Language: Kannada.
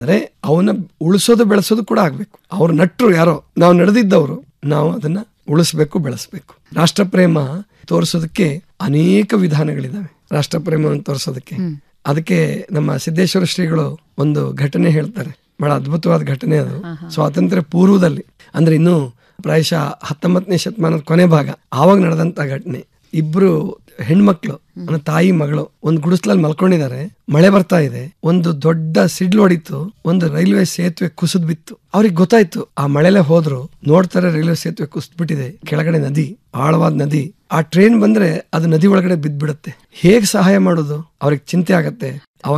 ಅಂದ್ರೆ ಅವನ್ನ ಉಳಿಸೋದು ಬೆಳೆಸೋದು ಕೂಡ ಆಗ್ಬೇಕು ಅವ್ರು ನಟ್ರು ಯಾರೋ ನಾವು ನಡೆದಿದ್ದವರು ನಾವು ಅದನ್ನ ಉಳಿಸ್ಬೇಕು ಬೆಳೆಸ್ಬೇಕು ರಾಷ್ಟ್ರ ಪ್ರೇಮ ತೋರಿಸೋದಕ್ಕೆ ಅನೇಕ ವಿಧಾನಗಳಿದಾವೆ ರಾಷ್ಟ್ರ ಪ್ರೇಮವನ್ನು ತೋರಿಸೋದಕ್ಕೆ ಅದಕ್ಕೆ ನಮ್ಮ ಸಿದ್ದೇಶ್ವರ ಶ್ರೀಗಳು ಒಂದು ಘಟನೆ ಹೇಳ್ತಾರೆ ಬಹಳ ಅದ್ಭುತವಾದ ಘಟನೆ ಅದು ಸ್ವಾತಂತ್ರ್ಯ ಪೂರ್ವದಲ್ಲಿ ಅಂದ್ರೆ ಇನ್ನು ಪ್ರಾಯಶಃ ಹತ್ತೊಂಬತ್ತನೇ ಶತಮಾನದ ಕೊನೆ ಭಾಗ ಆವಾಗ ನಡೆದಂತ ಘಟನೆ ಇಬ್ರು ಹೆಣ್ಮಕ್ಳು ನನ್ನ ತಾಯಿ ಮಗಳು ಒಂದು ಗುಡಿಸ್ಲಲ್ಲಿ ಮಲ್ಕೊಂಡಿದ್ದಾರೆ ಮಳೆ ಬರ್ತಾ ಇದೆ ಒಂದು ದೊಡ್ಡ ಸಿಡ್ಲು ಹೊಡಿತು ಒಂದು ರೈಲ್ವೆ ಸೇತುವೆ ಕುಸಿದ್ ಬಿತ್ತು ಅವ್ರಿಗೆ ಗೊತ್ತಾಯ್ತು ಆ ಮಳೆಲೆ ಹೋದ್ರು ನೋಡ್ತಾರೆ ರೈಲ್ವೆ ಸೇತುವೆ ಕುಸಿದ್ ಬಿಟ್ಟಿದೆ ಕೆಳಗಡೆ ನದಿ ಆಳವಾದ ನದಿ ಆ ಟ್ರೈನ್ ಬಂದ್ರೆ ಅದು ನದಿ ಒಳಗಡೆ ಬಿದ್ದ್ಬಿಡುತ್ತೆ ಹೇಗ್ ಸಹಾಯ ಮಾಡೋದು ಅವ್ರಿಗೆ ಚಿಂತೆ ಆಗತ್ತೆ